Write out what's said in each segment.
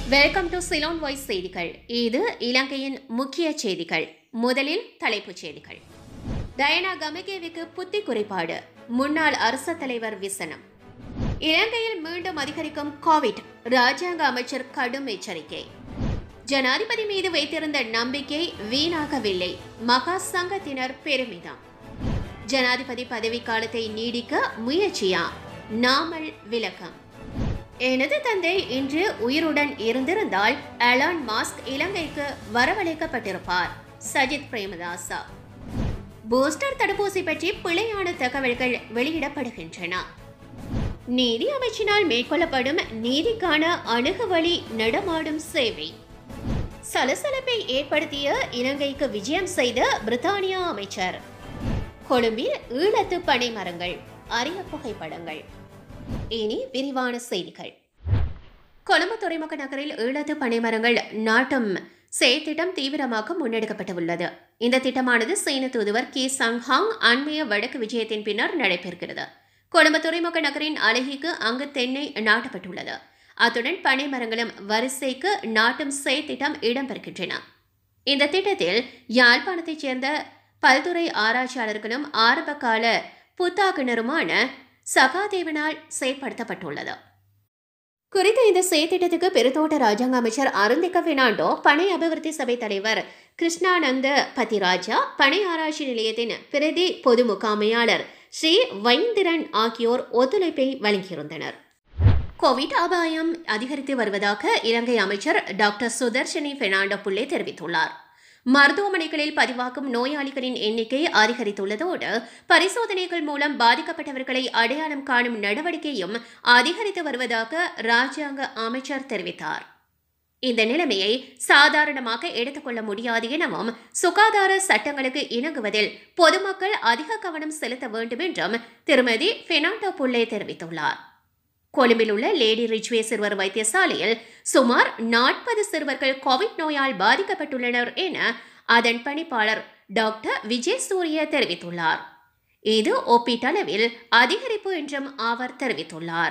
welcome to Ceylon voice செய்திகள் இது இலங்கையின் முக்கிய செய்திகள் முதலில் தலைப்புச் செய்திகள் டயனா கமகேவிக்கு புத்தி குறைபாடு முன்னாள் அரசு தலைவர் விசனம் இலங்கையில் மீண்டும் அதிகரிக்கும் கோவிட் ராஜாங்க அமைச்சர் கடும் எச்சரிக்கை ஜனாதிபதி மீது வைத்திருந்த நம்பிக்கை வீணாகவில்லை மகா சங்கத்தினர் பெருமிதம் ஜனாதிபதி பதவி காலத்தை நீடிக்க முயற்சியா நாமல் விளக்கம் எனது தந்தை இன்று உயிருடன் இருந்திருந்தால் அலான் மாஸ்க் இலங்கைக்கு வரவழைக்கப்பட்டிருப்பார் சஜித் பிரேமதாசா பூஸ்டர் தடுப்பூசி பற்றி பிழையான தகவல்கள் வெளியிடப்படுகின்றன நீதி அமைச்சினால் மேற்கொள்ளப்படும் நீதிக்கான அணுகுவழி நடமாடும் சேவை சலசலப்பை ஏற்படுத்திய இலங்கைக்கு விஜயம் செய்த பிரித்தானியா அமைச்சர் கொழும்பில் ஈழத்து பனை மரங்கள் அரிய புகைப்படங்கள் இனி விரிவான செய்திகள் கொழும்பு துறைமுக நகரில் ஈழத்து பனைமரங்கள் நாட்டும் செயற்திட்டம் தீவிரமாக முன்னெடுக்கப்பட்டுள்ளது இந்த திட்டமானது சீன தூதுவர் கி சங்ஹாங் அண்மைய வடக்கு விஜயத்தின் பின்னர் நடைபெறுகிறது கொழும்பு துறைமுக நகரின் அழகிக்கு அங்கு தென்னை நாட்டப்பட்டுள்ளது அத்துடன் பனை மரங்களும் வரிசைக்கு நாட்டும் செயற்திட்டம் இடம்பெறுகின்றன இந்த திட்டத்தில் யாழ்ப்பாணத்தைச் சேர்ந்த பல்துறை ஆராய்ச்சியாளர்களும் ஆரம்பகால புத்தாக்குனருமான சகாதேவனால் செயற்படுத்தப்பட்டுள்ளது குறித்த இந்த செயற்திட்டத்துக்கு பெருந்தோட்ட ராஜாங்க அமைச்சர் அருந்திக பெர்னாண்டோ பனை அபிவிருத்தி சபை தலைவர் கிருஷ்ணானந்த பத்திராஜா பனை ஆராய்ச்சி நிலையத்தின் பிரதி பொது முகாமையாளர் ஸ்ரீ வைந்திரன் ஆகியோர் ஒத்துழைப்பை வழங்கியிருந்தனர் கோவிட் அபாயம் அதிகரித்து வருவதாக இலங்கை அமைச்சர் டாக்டர் சுதர்ஷினி பெர்னாண்டோ புள்ளே தெரிவித்துள்ளார் மருத்துவமனைகளில் பதிவாகும் நோயாளிகளின் எண்ணிக்கை அதிகரித்துள்ளதோடு பரிசோதனைகள் மூலம் பாதிக்கப்பட்டவர்களை அடையாளம் காணும் நடவடிக்கையும் அதிகரித்து வருவதாக ராஜாங்க அமைச்சர் தெரிவித்தார் இந்த நிலைமையை சாதாரணமாக எடுத்துக்கொள்ள முடியாது எனவும் சுகாதார சட்டங்களுக்கு இணங்குவதில் பொதுமக்கள் அதிக கவனம் செலுத்த வேண்டும் என்றும் திருமதி பெர்னாண்டோ புள்ளே தெரிவித்துள்ளார் கொழும்பில் உள்ள லேடி ரிச்வே சிறுவர் வைத்தியசாலையில் சுமார் நாற்பது சிறுவர்கள் கோவிட் நோயால் பாதிக்கப்பட்டுள்ளனர் என அதன் பணிப்பாளர் டாக்டர் விஜய் சூரிய தெரிவித்துள்ளார் இது ஒப்பீட்டளவில் அதிகரிப்பு என்றும் அவர் தெரிவித்துள்ளார்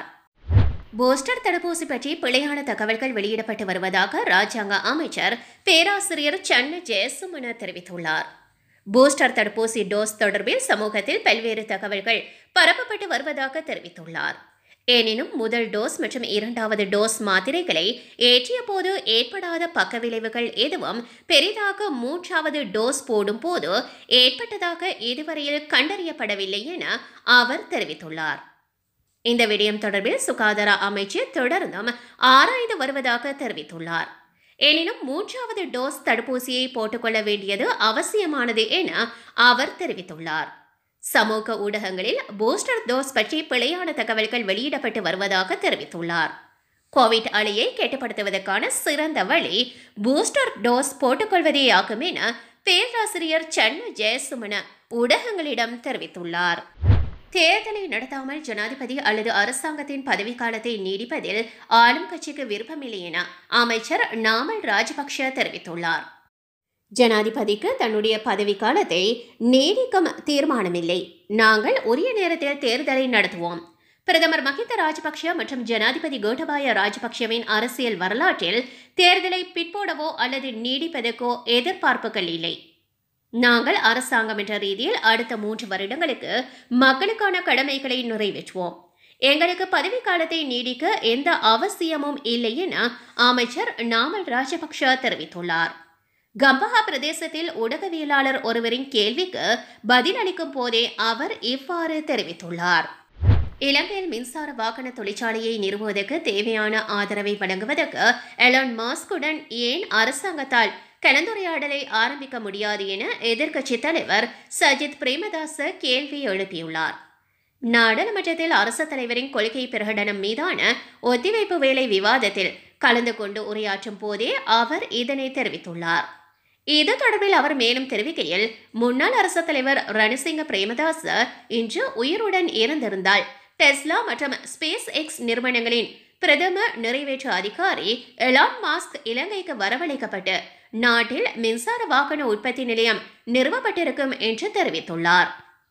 பூஸ்டர் தடுப்பூசி பற்றி பிழையான தகவல்கள் வெளியிடப்பட்டு வருவதாக ராஜாங்க அமைச்சர் பேராசிரியர் சன்ன ஜெயசுமன தெரிவித்துள்ளார் பூஸ்டர் தடுப்பூசி டோஸ் தொடர்பில் சமூகத்தில் பல்வேறு தகவல்கள் பரப்பப்பட்டு வருவதாக தெரிவித்துள்ளார் எனினும் முதல் டோஸ் மற்றும் இரண்டாவது டோஸ் மாத்திரைகளை ஏற்றிய போது ஏற்படாத பக்க விளைவுகள் எதுவும் பெரிதாக மூன்றாவது டோஸ் போடும் போது ஏற்பட்டதாக இதுவரையில் கண்டறியப்படவில்லை என அவர் தெரிவித்துள்ளார் இந்த விடயம் தொடர்பில் சுகாதார அமைச்சு தொடர்ந்தும் ஆராய்ந்து வருவதாக தெரிவித்துள்ளார் எனினும் மூன்றாவது டோஸ் தடுப்பூசியை போட்டுக்கொள்ள வேண்டியது அவசியமானது என அவர் தெரிவித்துள்ளார் சமூக ஊடகங்களில் பூஸ்டர் டோஸ் பற்றி பிழையான தகவல்கள் வெளியிடப்பட்டு வருவதாக தெரிவித்துள்ளார் கோவிட் அலையை கட்டுப்படுத்துவதற்கான சிறந்த வழி பூஸ்டர் டோஸ் போட்டுக்கொள்வதே ஆகும் என பேராசிரியர் சன்ன ஜெயசுமன ஊடகங்களிடம் தெரிவித்துள்ளார் தேர்தலை நடத்தாமல் ஜனாதிபதி அல்லது அரசாங்கத்தின் பதவிக்காலத்தை நீடிப்பதில் ஆளும் கட்சிக்கு விருப்பமில்லை என அமைச்சர் நாமல் ராஜபக்ஷ தெரிவித்துள்ளார் ஜனாதிபதிக்கு தன்னுடைய பதவிக்காலத்தை நீடிக்கும் தீர்மானமில்லை நாங்கள் உரிய நேரத்தில் தேர்தலை நடத்துவோம் பிரதமர் மஹிந்த ராஜபக்ஷ மற்றும் ஜனாதிபதி கோட்டபாய ராஜபக்ஷவின் அரசியல் வரலாற்றில் தேர்தலை பிற்போடவோ அல்லது நீடிப்பதற்கோ எதிர்பார்ப்புகள் இல்லை நாங்கள் அரசாங்கம் என்ற ரீதியில் அடுத்த மூன்று வருடங்களுக்கு மக்களுக்கான கடமைகளை நிறைவேற்றுவோம் எங்களுக்கு பதவிக்காலத்தை நீடிக்க எந்த அவசியமும் இல்லை என அமைச்சர் நாமல் ராஜபக்ஷ தெரிவித்துள்ளார் கம்பஹா பிரதேசத்தில் ஊடகவியலாளர் ஒருவரின் கேள்விக்கு பதிலளிக்கும் போதே அவர் இவ்வாறு தெரிவித்துள்ளார் இலங்கையில் மின்சார வாகன தொழிற்சாலையை நிறுவுவதற்கு தேவையான ஆதரவை வழங்குவதற்கு எலான் மாஸ்குடன் ஏன் அரசாங்கத்தால் கலந்துரையாடலை ஆரம்பிக்க முடியாது என எதிர்க்கட்சித் தலைவர் சஜித் பிரேமதாச கேள்வி எழுப்பியுள்ளார் நாடாளுமன்றத்தில் அரசு தலைவரின் கொள்கை பிரகடனம் மீதான ஒத்திவைப்பு வேலை விவாதத்தில் கலந்து கொண்டு உரையாற்றும் போதே அவர் இதனை தெரிவித்துள்ளார் இது தொடர்பில் அவர் மேலும் தெரிவிக்கையில் முன்னாள் அரசு தலைவர் ரணசிங்க பிரேமதாச இன்று உயிருடன் இருந்திருந்தால் டெஸ்லா மற்றும் ஸ்பேஸ் எக்ஸ் நிறுவனங்களின் பிரதம நிறைவேற்று அதிகாரி எலான் மாஸ்க் இலங்கைக்கு வரவழைக்கப்பட்டு நாட்டில் மின்சார வாகன உற்பத்தி நிலையம் நிறுவப்பட்டிருக்கும் என்று தெரிவித்துள்ளார்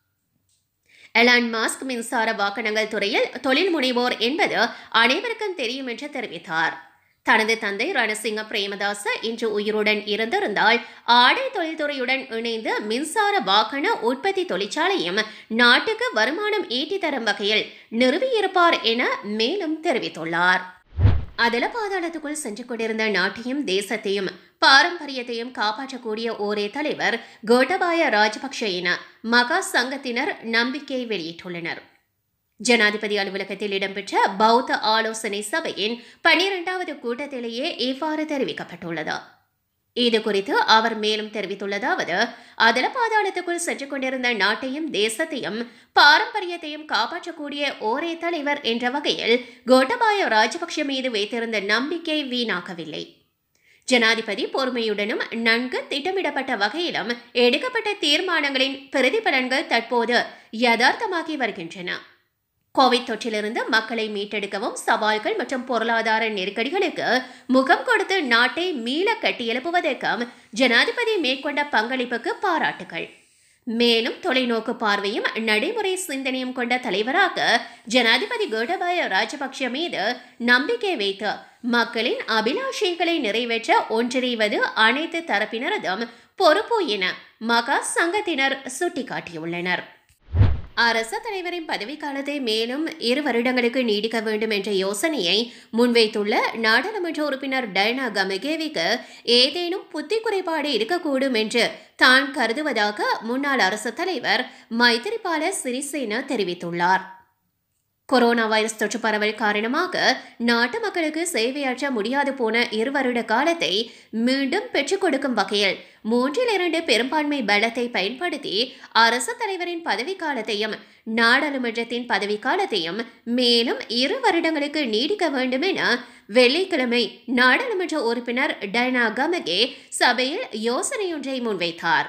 எலான் மாஸ்க் மின்சார வாகனங்கள் துறையில் தொழில் முனைவோர் என்பது அனைவருக்கும் தெரியும் என்று தெரிவித்தார் தனது தந்தை ரணசிங்க பிரேமதாச இன்று உயிருடன் இருந்திருந்தால் ஆடை தொழில்துறையுடன் இணைந்து மின்சார வாகன உற்பத்தி தொழிற்சாலையும் நாட்டுக்கு வருமானம் ஈட்டி தரும் வகையில் நிறுவியிருப்பார் என மேலும் தெரிவித்துள்ளார் அதல பாதாளத்துக்குள் சென்று கொண்டிருந்த நாட்டையும் தேசத்தையும் பாரம்பரியத்தையும் காப்பாற்றக்கூடிய ஒரே தலைவர் கோட்டபாய ராஜபக்ஷ என மகா சங்கத்தினர் நம்பிக்கை வெளியிட்டுள்ளனர் ஜனாதிபதி அலுவலகத்தில் இடம்பெற்ற பௌத்த ஆலோசனை சபையின் பனிரெண்டாவது கூட்டத்திலேயே இவ்வாறு தெரிவிக்கப்பட்டுள்ளது இது குறித்து அவர் மேலும் தெரிவித்துள்ளதாவது அதல பாதாளத்துக்குள் சென்று கொண்டிருந்த நாட்டையும் தேசத்தையும் பாரம்பரியத்தையும் காப்பாற்றக்கூடிய ஒரே தலைவர் என்ற வகையில் கோட்டபாய ராஜபக்ஷ மீது வைத்திருந்த நம்பிக்கை வீணாகவில்லை ஜனாதிபதி பொறுமையுடனும் நன்கு திட்டமிடப்பட்ட வகையிலும் எடுக்கப்பட்ட தீர்மானங்களின் பிரதிபலன்கள் தற்போது யதார்த்தமாகி வருகின்றன கோவிட் தொற்றிலிருந்து மக்களை மீட்டெடுக்கவும் சவால்கள் மற்றும் பொருளாதார நெருக்கடிகளுக்கு முகம் கொடுத்து நாட்டை மீள கட்டியெழுப்புவதற்கும் ஜனாதிபதி மேற்கொண்ட பங்களிப்புக்கு பாராட்டுகள் மேலும் தொலைநோக்கு பார்வையும் நடைமுறை சிந்தனையும் கொண்ட தலைவராக ஜனாதிபதி கோட்டபாய ராஜபக்ஷ மீது நம்பிக்கை வைத்து மக்களின் அபிலாஷைகளை நிறைவேற்ற ஒன்றிணைவது அனைத்து தரப்பினரதும் பொறுப்பு என மகா சங்கத்தினர் சுட்டிக்காட்டியுள்ளனர் அரச தலைவரின் பதவிக்காலத்தை மேலும் இரு வருடங்களுக்கு நீடிக்க வேண்டும் என்ற யோசனையை முன்வைத்துள்ள நாடாளுமன்ற உறுப்பினர் டயனா கமகேவிக்கு ஏதேனும் புத்தி குறைபாடு இருக்கக்கூடும் என்று தான் கருதுவதாக முன்னாள் அரசு தலைவர் மைத்திரிபால சிறிசேன தெரிவித்துள்ளார் கொரோனா வைரஸ் தொற்று பரவல் காரணமாக நாட்டு மக்களுக்கு சேவையாற்ற முடியாது போன இரு வருட காலத்தை மீண்டும் பெற்றுக் கொடுக்கும் வகையில் மூன்றில் இரண்டு பெரும்பான்மை பலத்தை பயன்படுத்தி அரசு தலைவரின் பதவிக்காலத்தையும் நாடாளுமன்றத்தின் பதவிக்காலத்தையும் மேலும் இரு வருடங்களுக்கு நீடிக்க வேண்டும் என வெள்ளிக்கிழமை நாடாளுமன்ற உறுப்பினர் டைனா கமகே சபையில் யோசனையொன்றை முன்வைத்தார்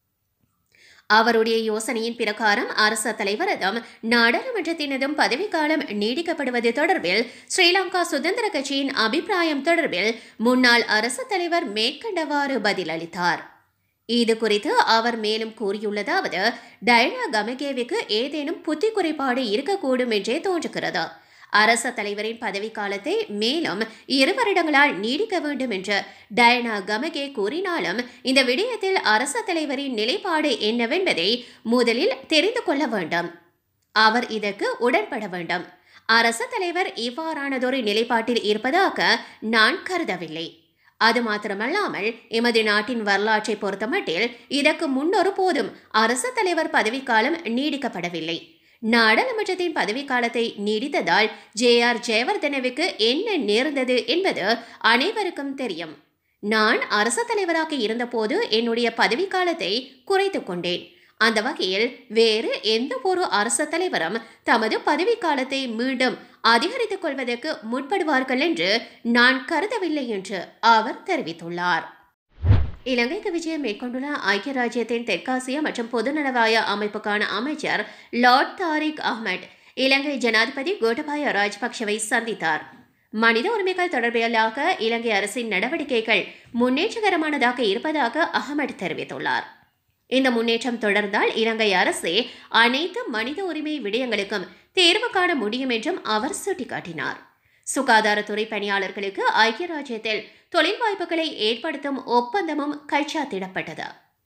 அவருடைய யோசனையின் பிரகாரம் அரச தலைவரதும் நாடாளுமன்றத்தினதும் பதவிக்காலம் நீடிக்கப்படுவது தொடர்பில் ஸ்ரீலங்கா சுதந்திர கட்சியின் அபிப்பிராயம் தொடர்பில் முன்னாள் அரசு தலைவர் மேற்கண்டவாறு பதிலளித்தார் இது குறித்து அவர் மேலும் கூறியுள்ளதாவது டயனா கமகேவிக்கு ஏதேனும் புத்தி குறைபாடு இருக்கக்கூடும் என்றே தோன்றுகிறது அரச தலைவரின் பதவிக்காலத்தை மேலும் இரு வருடங்களால் நீடிக்க வேண்டும் என்று டயனா கமகே கூறினாலும் இந்த விடயத்தில் அரச தலைவரின் நிலைப்பாடு என்னவென்பதை முதலில் தெரிந்து கொள்ள வேண்டும் அவர் இதற்கு உடன்பட வேண்டும் அரச தலைவர் இவ்வாறானதொரு நிலைப்பாட்டில் இருப்பதாக நான் கருதவில்லை அது மாத்திரமல்லாமல் எமது நாட்டின் வரலாற்றை பொறுத்தமட்டில் இதற்கு முன்னொரு போதும் அரச தலைவர் பதவிக்காலம் நீடிக்கப்படவில்லை நாடாளுமன்றத்தின் பதவிக்காலத்தை நீடித்ததால் ஜே ஆர் ஜெயவர்தனவுக்கு என்ன நேர்ந்தது என்பது அனைவருக்கும் தெரியும் நான் அரச தலைவராக இருந்தபோது என்னுடைய பதவிக்காலத்தை குறைத்துக் கொண்டேன் அந்த வகையில் வேறு எந்த ஒரு அரச தலைவரும் தமது பதவிக்காலத்தை மீண்டும் அதிகரித்துக் கொள்வதற்கு முற்படுவார்கள் என்று நான் கருதவில்லை என்று அவர் தெரிவித்துள்ளார் இலங்கைக்கு விஜயம் மேற்கொண்டுள்ள ஐக்கிய ராஜ்யத்தின் தெற்காசிய மற்றும் பொதுநலவாய அமைப்புக்கான அமைச்சர் லார்ட் தாரிக் அஹ்மத் இலங்கை ஜனாதிபதி கோட்டபாய ராஜபக்ஷவை சந்தித்தார் மனித உரிமைகள் தொடர்பிலாக இலங்கை அரசின் நடவடிக்கைகள் முன்னேற்றகரமானதாக இருப்பதாக அகமட் தெரிவித்துள்ளார் இந்த முன்னேற்றம் தொடர்ந்தால் இலங்கை அரசே அனைத்து மனித உரிமை விடயங்களுக்கும் தேர்வு காண முடியும் என்றும் அவர் சுட்டிக்காட்டினார் சுகாதாரத்துறை பணியாளர்களுக்கு ஐக்கிய ராஜ்யத்தில் தொழில் வாய்ப்புகளை ஏற்படுத்தும் ஒப்பந்தமும் கைச்சாத்திடப்பட்டது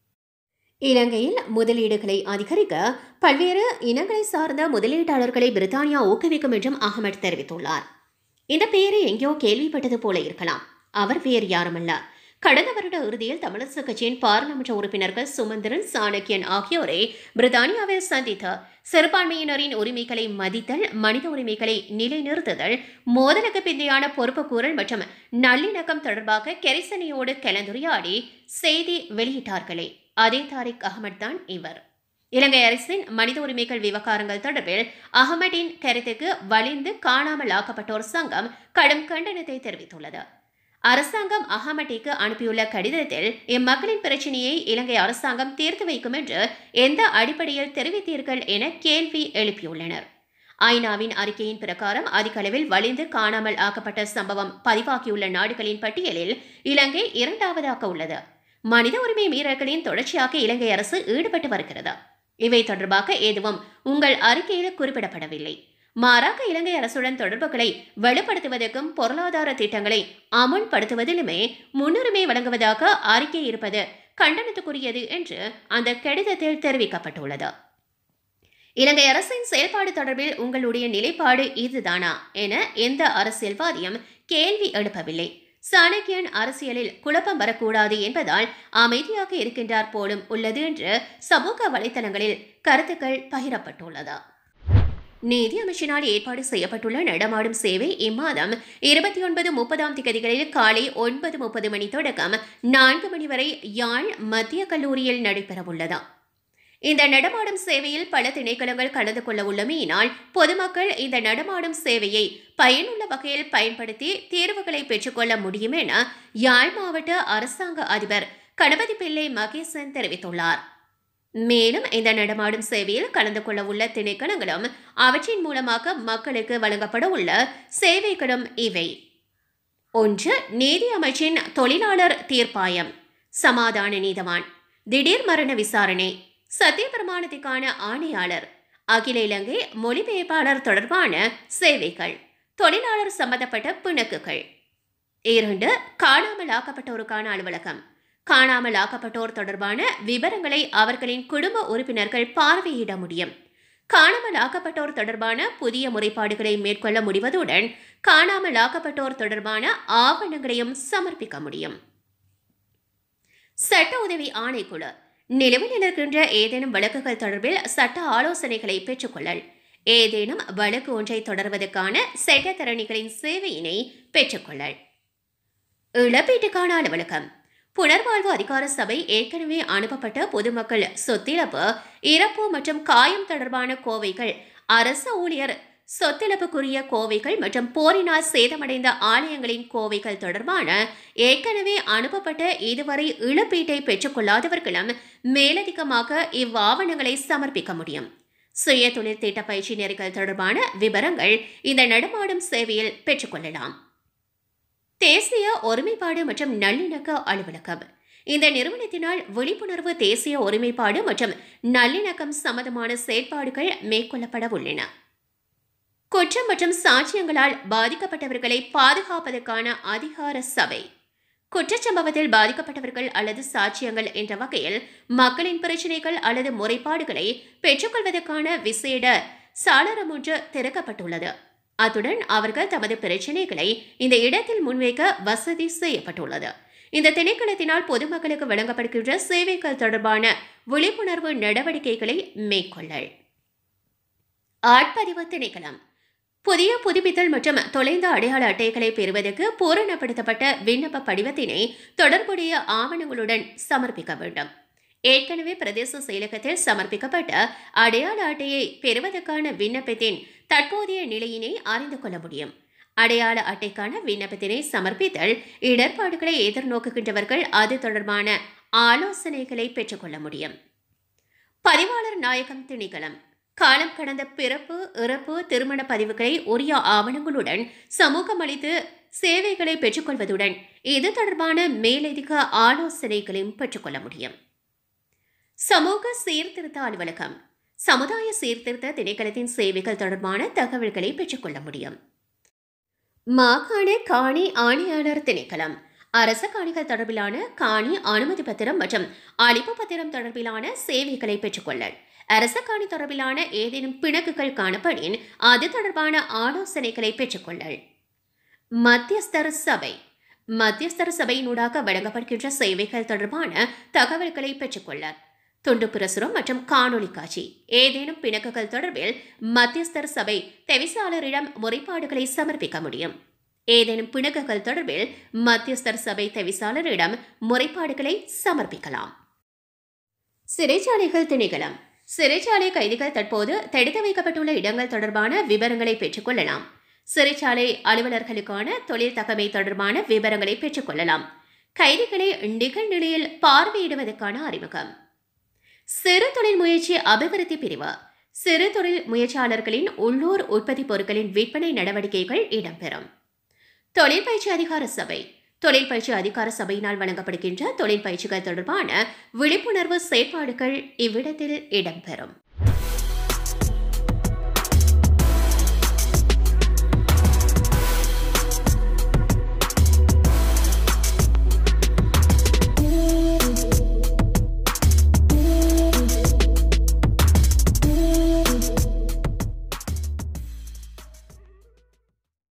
இலங்கையில் முதலீடுகளை அதிகரிக்க பல்வேறு இனங்களை சார்ந்த முதலீட்டாளர்களை பிரித்தானியா ஊக்குவிக்கும் என்றும் அகமட் தெரிவித்துள்ளார் இந்த பெயரை எங்கேயோ கேள்விப்பட்டது போல இருக்கலாம் அவர் வேறு யாருமல்ல கடந்த வருட இறுதியில் தமிழரசு கட்சியின் பாராளுமன்ற உறுப்பினர்கள் சுமந்திரன் சாணக்கியன் ஆகியோரை பிரித்தானியாவில் சந்தித்து சிறுபான்மையினரின் உரிமைகளை மதித்தல் மனித உரிமைகளை நிலைநிறுத்துதல் மோதலுக்கு பிந்தையான பொறுப்புக்கூறல் மற்றும் நல்லிணக்கம் தொடர்பாக கெரிசனையோடு கலந்துரையாடி செய்தி வெளியிட்டார்களே அதே தாரிக் அகமட் தான் இவர் இலங்கை அரசின் மனித உரிமைகள் விவகாரங்கள் தொடர்பில் அகமடின் கருத்துக்கு வலிந்து காணாமல் ஆக்கப்பட்டோர் சங்கம் கடும் கண்டனத்தை தெரிவித்துள்ளது அரசாங்கம் அகமட்டிக்கு அனுப்பியுள்ள கடிதத்தில் இம்மக்களின் பிரச்சனையை இலங்கை அரசாங்கம் தீர்த்து வைக்கும் என்று எந்த அடிப்படையில் தெரிவித்தீர்கள் என கேள்வி எழுப்பியுள்ளனர் ஐநாவின் அறிக்கையின் பிரகாரம் அதிகளவில் வலிந்து காணாமல் ஆக்கப்பட்ட சம்பவம் பதிவாகியுள்ள நாடுகளின் பட்டியலில் இலங்கை இரண்டாவதாக உள்ளது மனித உரிமை மீறல்களின் தொடர்ச்சியாக இலங்கை அரசு ஈடுபட்டு வருகிறது இவை தொடர்பாக எதுவும் உங்கள் அறிக்கையில் குறிப்பிடப்படவில்லை மாறாக இலங்கை அரசுடன் தொடர்புகளை வலுப்படுத்துவதற்கும் பொருளாதார திட்டங்களை அமுல்படுத்துவதிலுமே முன்னுரிமை வழங்குவதாக அறிக்கை இருப்பது கண்டனத்துக்குரியது என்று அந்த கடிதத்தில் தெரிவிக்கப்பட்டுள்ளது இலங்கை அரசின் செயல்பாடு தொடர்பில் உங்களுடைய நிலைப்பாடு இதுதானா என எந்த அரசியல்வாதியும் கேள்வி எழுப்பவில்லை சாணக்கியன் அரசியலில் குழப்பம் வரக்கூடாது என்பதால் அமைதியாக இருக்கின்றார் போலும் உள்ளது என்று சமூக வலைதளங்களில் கருத்துக்கள் பகிரப்பட்டுள்ளது நீதி அமைச்சினால் ஏற்பாடு செய்யப்பட்டுள்ள நடமாடும் சேவை இம்மாதம் இருபத்தி ஒன்பது முப்பதாம் திகதிகளில் காலை ஒன்பது முப்பது மணி தொடக்கம் நான்கு மணி வரை யாழ் மத்திய கல்லூரியில் நடைபெறவுள்ளது இந்த நடமாடும் சேவையில் பல திணைக்களங்கள் கலந்து கொள்ள உள்ளமையினால் பொதுமக்கள் இந்த நடமாடும் சேவையை பயனுள்ள வகையில் பயன்படுத்தி தீர்வுகளை பெற்றுக்கொள்ள முடியும் என யாழ் மாவட்ட அரசாங்க அதிபர் கணபதி பிள்ளை மகேசன் தெரிவித்துள்ளார் மேலும் இந்த நடமாடும் சேவையில் கலந்து கொள்ள உள்ள திணைக்களங்களும் அவற்றின் மூலமாக மக்களுக்கு வழங்கப்பட உள்ள சேவைகளும் இவை ஒன்று நீதி அமைச்சின் தொழிலாளர் தீர்ப்பாயம் சமாதான நீதவான் திடீர் மரண விசாரணை சத்திய பிரமாணத்திற்கான ஆணையாளர் அகில இலங்கை மொழிபெயர்ப்பாளர் தொடர்பான சேவைகள் தொழிலாளர் சம்பந்தப்பட்ட பிணக்குகள் இரண்டு காணாமல் ஆக்கப்பட்டோருக்கான அலுவலகம் காணாமல் ஆக்கப்பட்டோர் தொடர்பான விவரங்களை அவர்களின் குடும்ப உறுப்பினர்கள் பார்வையிட முடியும் காணாமல் ஆக்கப்பட்டோர் தொடர்பான புதிய முறைப்பாடுகளை மேற்கொள்ள முடிவதுடன் காணாமல் ஆக்கப்பட்டோர் தொடர்பான ஆவணங்களையும் சமர்ப்பிக்க முடியும் சட்ட உதவி ஆணைக்குழு நிலுவையில் இருக்கின்ற ஏதேனும் வழக்குகள் தொடர்பில் சட்ட ஆலோசனைகளை பெற்றுக்கொள்ளல் ஏதேனும் வழக்கு ஒன்றை தொடர்வதற்கான சட்டத்தரணிகளின் சேவையினை பெற்றுக்கொள்ளல் இழப்பீட்டுக்கான அலுவலகம் புனர்வாழ்வு அதிகார சபை ஏற்கனவே அனுப்பப்பட்ட பொதுமக்கள் சொத்திழப்பு இறப்பு மற்றும் காயம் தொடர்பான கோவைகள் அரசு ஊழியர் சொத்திழப்புக்குரிய கோவைகள் மற்றும் போரினால் சேதமடைந்த ஆலயங்களின் கோவைகள் தொடர்பான ஏற்கனவே அனுப்பப்பட்ட இதுவரை இழப்பீட்டை பெற்றுக்கொள்ளாதவர்களும் மேலதிகமாக இவ்வாவணங்களை சமர்ப்பிக்க முடியும் சுய தொழில் திட்ட பயிற்சி நெறிகள் தொடர்பான விவரங்கள் இந்த நடமாடும் சேவையில் பெற்றுக்கொள்ளலாம் தேசிய ஒருமைப்பாடு மற்றும் நல்லிணக்க அலுவலகம் இந்த நிறுவனத்தினால் விழிப்புணர்வு தேசிய ஒருமைப்பாடு மற்றும் நல்லிணக்கம் சம்பந்தமான செயற்பாடுகள் மேற்கொள்ளப்பட உள்ளன குற்றம் மற்றும் சாட்சியங்களால் பாதிக்கப்பட்டவர்களை பாதுகாப்பதற்கான அதிகார சபை குற்றச்சம்பவத்தில் பாதிக்கப்பட்டவர்கள் அல்லது சாட்சியங்கள் என்ற வகையில் மக்களின் பிரச்சினைகள் அல்லது முறைப்பாடுகளை பெற்றுக்கொள்வதற்கான விசேட சாளரம் ஒன்று திறக்கப்பட்டுள்ளது அத்துடன் அவர்கள் தமது பிரச்சினைகளை இந்த இடத்தில் முன்வைக்க வசதி செய்யப்பட்டுள்ளது இந்த திணைக்களத்தினால் பொதுமக்களுக்கு வழங்கப்படுகின்ற சேவைகள் தொடர்பான விழிப்புணர்வு நடவடிக்கைகளை மேற்கொள்ளல் ஆட்பதிவு திணைக்களம் புதிய புதுப்பித்தல் மற்றும் தொலைந்த அடையாள அட்டைகளை பெறுவதற்கு பூரணப்படுத்தப்பட்ட விண்ணப்ப படிவத்தினை தொடர்புடைய ஆவணங்களுடன் சமர்ப்பிக்க வேண்டும் ஏற்கனவே பிரதேச செயலகத்தில் சமர்ப்பிக்கப்பட்ட அடையாள அட்டையை பெறுவதற்கான விண்ணப்பத்தின் தற்போதைய நிலையினை அறிந்து கொள்ள முடியும் அடையாள அட்டைக்கான விண்ணப்பத்தினை சமர்ப்பித்தல் இடர்பாடுகளை எதிர்நோக்குகின்றவர்கள் அது தொடர்பான ஆலோசனைகளை பெற்றுக்கொள்ள முடியும் பதிவாளர் நாயகம் திணைக்களம் காலம் கடந்த பிறப்பு இறப்பு திருமண பதிவுகளை உரிய ஆவணங்களுடன் சமூகம் அளித்து சேவைகளை பெற்றுக்கொள்வதுடன் இது தொடர்பான மேலதிக ஆலோசனைகளையும் பெற்றுக்கொள்ள முடியும் சமூக சீர்திருத்த அலுவலகம் சமுதாய சீர்திருத்த திணைக்களத்தின் சேவைகள் தொடர்பான தகவல்களை பெற்றுக்கொள்ள முடியும் மாகாண காணி ஆணையாளர் திணைக்களம் அரச காணிகள் தொடர்பிலான காணி அனுமதி பத்திரம் மற்றும் அளிப்பு பத்திரம் தொடர்பிலான சேவைகளை பெற்றுக்கொள்ளல் அரச காணி தொடர்பிலான ஏதேனும் பிணக்குகள் காணப்படின் அது தொடர்பான ஆலோசனைகளை பெற்றுக்கொள்ளல் மத்தியஸ்தர சபை மத்தியஸ்தர சபையினூடாக வழங்கப்படுகின்ற சேவைகள் தொடர்பான தகவல்களை பெற்றுக்கொள்ள துண்டு பிரசுரம் மற்றும் காணொளி காட்சி ஏதேனும் பிணக்குகள் தொடர்பில் மத்தியஸ்தர் சபை தெவிசாளரிடம் முறைப்பாடுகளை சமர்ப்பிக்க முடியும் ஏதேனும் பிணக்குகள் தொடர்பில் மத்தியஸ்தர் சபை தெவிசாளரிடம் முறைப்பாடுகளை சமர்ப்பிக்கலாம் சிறைச்சாலைகள் திணைக்களம் சிறைச்சாலை கைதிகள் தற்போது தடுத்து வைக்கப்பட்டுள்ள இடங்கள் தொடர்பான விவரங்களை பெற்றுக்கொள்ளலாம் சிறைச்சாலை அலுவலர்களுக்கான தொழில் தகமை தொடர்பான விவரங்களை பெற்றுக்கொள்ளலாம் கைதிகளை நிகழ்நிலையில் பார்வையிடுவதற்கான அறிமுகம் சிறு தொழில் முயற்சி அபிவிருத்தி பிரிவு சிறு தொழில் முயற்சியாளர்களின் உள்ளூர் உற்பத்தி பொருட்களின் விற்பனை நடவடிக்கைகள் இடம்பெறும் தொழில் பயிற்சி அதிகார சபை தொழில் பயிற்சி அதிகார சபையினால் வழங்கப்படுகின்ற தொழில் பயிற்சிகள் தொடர்பான விழிப்புணர்வு செயற்பாடுகள் இவ்விடத்தில் இடம்பெறும்